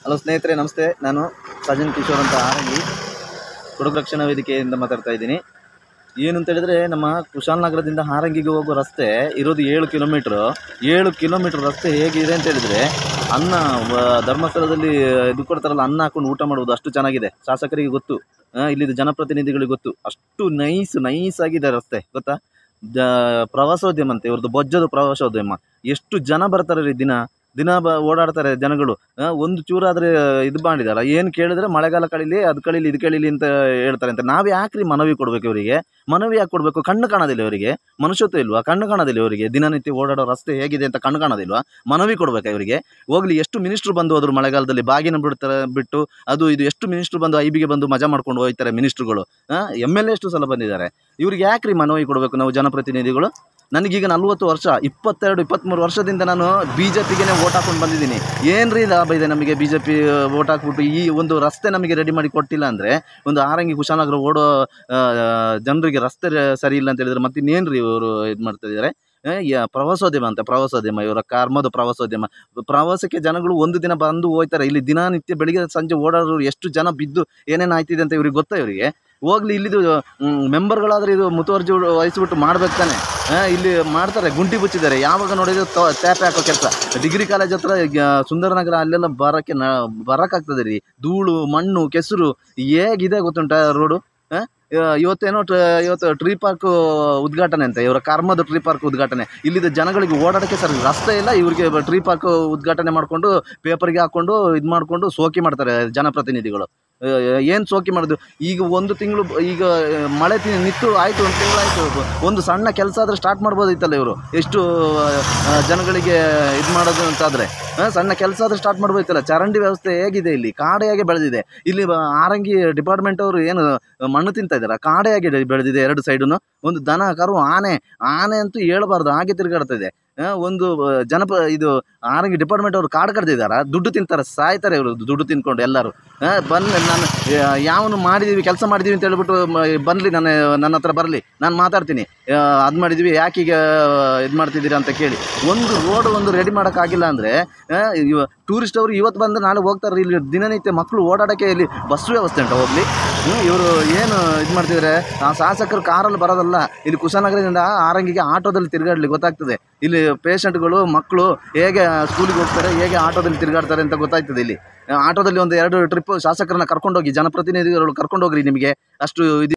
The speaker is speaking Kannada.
ಹಲೋ ಸ್ನೇಹಿತರೆ ನಮಸ್ತೆ ನಾನು ಸಜನ್ ಕಿಶೋರ್ ಅಂತ ಆರಂಗಿ ಕೊಡಗು ರಕ್ಷಣಾ ವೇದಿಕೆಯಿಂದ ಮಾತಾಡ್ತಾ ಇದ್ದೀನಿ ಏನು ಅಂತ ಹೇಳಿದ್ರೆ ನಮ್ಮ ಕುಶಾಲನಗರದಿಂದ ಹಾರಂಗಿಗೆ ಹೋಗೋ ರಸ್ತೆ ಇರೋದು ಏಳು ಕಿಲೋಮೀಟ್ರು ಏಳು ಕಿಲೋಮೀಟ್ರ್ ರಸ್ತೆ ಹೇಗಿದೆ ಅಂತ ಹೇಳಿದ್ರೆ ಅನ್ನ ವ- ಧರ್ಮಸ್ಥಳದಲ್ಲಿ ಇದು ಕೊಡ್ತಾರಲ್ಲ ಅನ್ನ ಹಾಕೊಂಡು ಊಟ ಮಾಡುವುದು ಅಷ್ಟು ಚೆನ್ನಾಗಿದೆ ಶಾಸಕರಿಗೆ ಗೊತ್ತು ಆ, ಇಲ್ಲಿದ್ದು ಜನಪ್ರತಿನಿಧಿಗಳಿಗೆ ಗೊತ್ತು ಅಷ್ಟು ನೈಸ್ ನೈಸ್ ಆಗಿದೆ ರಸ್ತೆ ಗೊತ್ತಾ ಜ ಪ್ರವಾಸೋದ್ಯಮ ಅಂತ ಇವ್ರದ್ದು ಬೊಜ್ಜದ ಪ್ರವಾಸೋದ್ಯಮ ಎಷ್ಟು ಜನ ಬರ್ತಾರೆ ರೀ ದಿನ ದಿನ ಬ ಓಡಾಡ್ತಾರೆ ಜನಗಳು ಆ, ಒಂದು ಚೂರಾದರೆ ಇದು ಮಾಡಿದಾರ ಏನು ಕೇಳಿದ್ರೆ ಮಳೆಗಾಲ ಕಳೀಲಿ ಅದು ಕಳೀಲಿ ಇದು ಕಳೀಲಿ ಅಂತ ಹೇಳ್ತಾರೆ ಅಂತ ನಾವು ಯಾಕ್ರಿ ಮನವಿ ಕೊಡ್ಬೇಕು ಇವರಿಗೆ ಮನವಿ ಯಾಕೆ ಕೊಡಬೇಕು ಕಣ್ಣು ಕಾಣೋದಿಲ್ಲ ಇವರಿಗೆ ಮನುಷ್ಯತ್ವ ಇಲ್ವಾ ಕಣ್ಣು ಕಾಣೋದಿಲ್ಲ ಇವರಿಗೆ ದಿನನಿತ್ಯ ಓಡಾಡೋ ರಸ್ತೆ ಹೇಗಿದೆ ಅಂತ ಕಣ್ಣು ಕಾಣೋದಿಲ್ವಾ ಮನವಿ ಕೊಡ್ಬೇಕಾ ಇವರಿಗೆ ಹೋಗ್ಲಿ ಎಷ್ಟು ಮಿನಿಸ್ಟ್ರು ಬಂದು ಹೋದ್ರು ಮಳೆಗಾಲದಲ್ಲಿ ಬಾಗಿನ ಬಿಡ್ತಾರೆ ಬಿಟ್ಟು ಅದು ಇದು ಎಷ್ಟು ಮಿನಿಸ್ಟ್ರು ಬಂದು ಐಬಿಗೆ ಬಂದು ಮಜಾ ಮಾಡ್ಕೊಂಡು ಹೋಗ್ತಾರೆ ಮಿನಿಸ್ಟ್ರುಗಳು ಎಮ್ ಎಲ್ ಎ ಎಷ್ಟು ಸಲ ಬಂದಿದ್ದಾರೆ ಇವ್ರಿಗೆ ಯಾಕ್ರಿ ಮನವಿ ಕೊಡಬೇಕು ನಾವು ಜನಪ್ರತಿನಿಧಿಗಳು ನನಗೀಗ ನಲ್ವತ್ತು ವರ್ಷ ಇಪ್ಪತ್ತೆರಡು ಇಪ್ಪತ್ತ್ಮೂರು ವರ್ಷದಿಂದ ನಾನು ಬಿ ಜೆ ಪಿಗೆ ಓಟ್ ಹಾಕೊಂಡು ಬಂದಿದ್ದೀನಿ ಏನು ರೀ ಲಾಭ ಇದೆ ನಮಗೆ ಬಿ ಜೆ ಪಿ ಓಟ್ ಹಾಕ್ಬಿಟ್ಟು ಈ ಒಂದು ರಸ್ತೆ ನಮಗೆ ರೆಡಿ ಮಾಡಿ ಕೊಟ್ಟಿಲ್ಲ ಅಂದರೆ ಒಂದು ಆರಂಗಿ ಕುಶಾಲನಗರ ಓಡೋ ಆ, ಜನರಿಗೆ ರಸ್ತೆ ರ- ಸರಿ ಇಲ್ಲ ಅಂತ ಹೇಳಿದ್ರೆ ಮತ್ತೆ ಇನ್ನೇನು ರೀ ಇವರು ಇದು ಮಾಡ್ತಾ ಇದ್ದಾರೆ ಆ, ಯ- ಪ್ರವಾಸೋದ್ಯಮ ಅಂತ ಪ್ರವಾಸೋದ್ಯಮ ಇವರ ಕರ್ಮದ ಪ್ರವಾಸೋದ್ಯಮ ಪ್ರವಾಸಕ್ಕೆ ಜನಗಳು ಒಂದು ದಿನ ಬಂದು ಹೋಗ್ತಾರೆ ಇಲ್ಲಿ ದಿನನಿತ್ಯ ಬೆಳಿಗ್ಗೆ ಸಂಜೆ ಓಡಾಡೋರು ಎಷ್ಟು ಜನ ಬಿದ್ದು ಏನೇನು ಆಯ್ತಿದೆ ಅಂತ ಇವ್ರಿಗೆ ಗೊತ್ತಾ ಇವರಿಗೆ ಹೋಗ್ಲಿ ಇಲ್ಲಿದು ಮೆಂಬರ್ಗಳಾದ್ರೆ ಇದು ಮುತುವರ್ಜಿ ವಹಿಸ್ಬಿಟ್ಟು ಮಾಡ್ಬೇಕು ತಾನೆ ಆ, ಇಲ್ಲಿ ಮಾಡ್ತಾರೆ ಗುಂಟಿ ಬುಚ್ಚಿದ್ದಾರೆ ಯಾವಾಗ ನೋಡಿದ್ರು ತ- ಟ್ಯಾಪ್ ಹಾಕೋ ಕೆಲಸ ಡಿಗ್ರಿ ಕಾಲೇಜ್ ಹತ್ರ ಈಗ ಸುಂದರನಗರ ಅಲ್ಲೆಲ್ಲ ಬರೋಕ್ಕೆ ನ ಬರೋಕ್ಕಾಗ್ತದೆ ರೀ ಧೂಳು ಮಣ್ಣು ಕೆಸರು ಹೇಗಿದೆ ಗೊತ್ತುಂಟಾ ರೋಡು ಆ? ಇವ- ಇವತ್ತೇನೋ ಟ್ರ ಇವತ್ತು ಟ್ರೀ ಪಾರ್ಕ್ ಉದ್ಘಾಟನೆ ಅಂತ ಇವರ ಕರ್ಮದ ಟ್ರೀ ಪಾರ್ಕ್ ಉದ್ಘಾಟನೆ ಇಲ್ಲಿದ್ದ ಜನಗಳಿಗೆ ಓಡಾಡೋಕ್ಕೆ ಸರ್ ರಸ್ತೆ ಇಲ್ಲ ಇವರಿಗೆ ಟ್ರೀ ಪಾರ್ಕ್ ಉದ್ಘಾಟನೆ ಮಾಡಿಕೊಂಡು ಪೇಪರ್ಗೆ ಹಾಕ್ಕೊಂಡು ಇದು ಮಾಡಿಕೊಂಡು ಸೋಕಿ ಮಾಡ್ತಾರೆ ಜನಪ್ರತಿನಿಧಿಗಳು ಏನು ಸೋಕಿ ಮಾಡೋದು ಈಗ ಒಂದು ತಿಂಗಳು ಈಗ ಆ, ಮಳೆ ತಿ ನಿಂತು ಆಯಿತು ಒಂದು ತಿಂಗಳಾಯಿತು ಒಂದು ಸಣ್ಣ ಕೆಲಸ ಆದರೆ ಸ್ಟಾರ್ಟ್ ಮಾಡ್ಬೋದಿತ್ತಲ್ಲ ಇವರು ಎಷ್ಟು ಆ, ಜನಗಳಿಗೆ ಇದು ಮಾಡೋದು ಅಂತಾದರೆ ಸಣ್ಣ ಕೆಲಸ ಆದರೆ ಸ್ಟಾರ್ಟ್ ಮಾಡ್ಬೋದಿತ್ತಲ್ಲ ಚರಂಡಿ ವ್ಯವಸ್ಥೆ ಹೇಗಿದೆ ಇಲ್ಲಿ ಕಾಡೆಯಾಗೆ ಬೆಳೆದಿದೆ ಇಲ್ಲಿ ಬ- ಆರಂಗಿ ಡಿಪಾರ್ಟ್ಮೆಂಟ್ ಅವರು ಏನು ಮಣ್ಣು ತಿಂತಾ ಇದ್ದಾರೆ ಕಾಡೆಯಾಗಿ ಬೆಳೆ- ಬೆಳೆದಿದೆ ಎರಡು ಸೈಡನ್ನು ಒಂದು ದನ ಕರು ಆನೆ ಆನೆ ಅಂತೂ ಹೇಳ್ಬಾರ್ದು ಹಾಗೆ ತಿರುಗಾಡ್ತಾ ಇದೆ ಆ, ಒಂದು ಆ, ಜನಪ ಇದು ಆರಂಗಿ ಡಿಪಾರ್ಟ್ಮೆಂಟ್ ಅವರು ಕಾಡು ಕಡ್ದಿದ್ದಾರ ದುಡ್ಡು ತಿಂತಾರೆ ಸಾಯ್ತಾರೆ ಇವರು ದುಡ್ಡು ತಿನ್ಕೊಂಡು ಎಲ್ಲರೂ ಬಂದು ನಾನು ಯಾವನು ಮಾಡಿದ್ದೀವಿ ಕೆಲಸ ಮಾಡಿದ್ದೀವಿ ಅಂತ ಹೇಳ್ಬಿಟ್ಟು ಬರಲಿ ನನ್ನ ನನ್ನ ಹತ್ರ ಬರಲಿ ನಾನು ಮಾತಾಡ್ತೀನಿ ಅದು ಮಾಡಿದ್ವಿ ಯಾಕೆ ಈಗ ಇದು ಮಾಡ್ತಿದ್ದೀರಾ ಅಂತ ಕೇಳಿ ಒಂದು ರೋಡ್ ಒಂದು ರೆಡಿ ಮಾಡೋಕ್ಕಾಗಿಲ್ಲ ಅಂದರೆ ಇವ ಟೂರಿಸ್ಟ್ ಅವರು ಇವತ್ತು ಬಂದು ನಾಳೆ ಹೋಗ್ತಾರೆ ಇಲ್ಲಿ ದಿನನಿತ್ಯ ಮಕ್ಕಳು ಓಡಾಡೋಕ್ಕೆ ಇಲ್ಲಿ ಬಸ್ ವ್ಯವಸ್ಥೆ ಉಂಟು ಹೋಗ್ಲಿ ಇವರು ಏನು ಇದು ಮಾಡ್ತಿದ್ದಾರೆ ಆ ಶಾಸಕರು ಕಾರಲ್ಲಿ ಬರೋದಲ್ಲ ಇಲ್ಲಿ ಕುಶಾಲನಗರದಿಂದ ಆರಂಗಿಗೆ ಆಟೋದಲ್ಲಿ ತಿರುಗಾಡ್ಲಿ ಗೊತ್ತಾಗ್ತದೆ ಇಲ್ಲಿ ಪೇಷಂಟ್ಗಳು ಮಕ್ಕಳು ಹೇಗೆ ಸ್ಕೂಲಿಗೆ ಹೋಗ್ತಾರೆ ಹೇಗೆ ಆಟೋದಲ್ಲಿ ತಿರುಗಾಡ್ತಾರೆ ಅಂತ ಗೊತ್ತಾಗ್ತದೆ ಇಲ್ಲಿ ಆ, ಆಟೋದಲ್ಲಿ ಒಂದು ಎರಡು ಟ್ರಿಪ್ ಶಾಸಕರನ್ನ ಕರ್ಕೊಂಡೋಗಿ ಜನಪ್ರತಿನಿಧಿಗಳು ಕರ್ಕೊಂಡೋಗ್ರಿ ನಿಮಗೆ ಅಷ್ಟು ಇದು